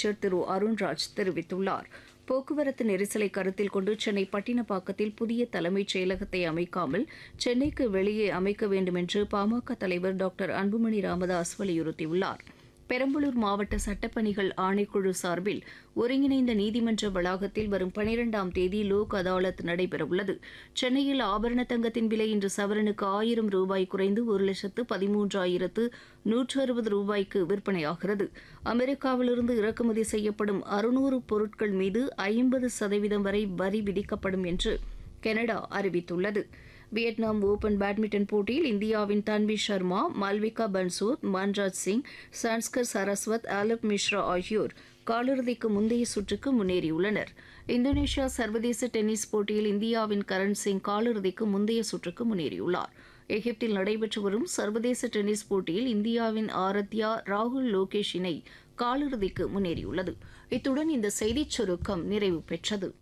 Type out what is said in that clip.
அமைச்சர் திரு அருண்ராஜ் தெரிவித்துள்ளார் போக்குவரத்து நெரிசலை கருத்தில் கொண்டு சென்னை பட்டினப்பாக்கத்தில் புதிய தலைமைச் செயலகத்தை அமைக்காமல் சென்னைக்கு வெளியே அமைக்க வேண்டும் என்று பாமக தலைவர் டாக்டர் அன்புமணி ராமதாஸ் வலியுறுத்தியுள்ளார் பெரம்பலூர் மாவட்ட சட்டப்பணிகள் ஆணைக்குழு சார்பில் ஒருங்கிணைந்த நீதிமன்ற வளாகத்தில் வரும் பனிரெண்டாம் தேதி லோக் அதாலத் நடைபெறவுள்ளது சென்னையில் ஆபரண தங்கத்தின் விலை இன்று சவரனுக்கு ஆயிரம் ரூபாய் குறைந்து ஒரு லட்சத்து பதிமூன்றாயிரத்து நூற்று அறுபது ரூபாய்க்கு விற்பனையாகிறது அமெரிக்காவிலிருந்து இறக்குமதி செய்யப்படும் அறுநூறு பொருட்கள் மீது ஐம்பது சதவீதம் வரை வரி விதிக்கப்படும் என்று கனடா அறிவித்துள்ளது வியட்நாம் ஓபன் பேட்மிண்டன் போட்டியில் இந்தியாவின் தன்வி சர்மா மால்விகா பன்சோத் மன்ராஜ் சிங் சான்ஸ்கர் சரஸ்வத் ஆலப் மிஸ்ரா ஆகியோர் காலிறுதிக்கு முந்தைய சுற்றுக்கு முன்னேறியுள்ளனர் இந்தோனேஷியா சர்வதேச டென்னிஸ் போட்டியில் இந்தியாவின் கரண் சிங் காலிறுதிக்கு முந்தைய சுற்றுக்கு முன்னேறியுள்ளார் எகிப்தில் நடைபெற்று வரும் சர்வதேச டென்னிஸ் போட்டியில் இந்தியாவின் ஆரத்யா ராகுல் லோகேஷ் இணை காலிறுதிக்கு முன்னேறியுள்ளது இத்துடன் இந்த செய்திச் சுருக்கம் நிறைவு பெற்றது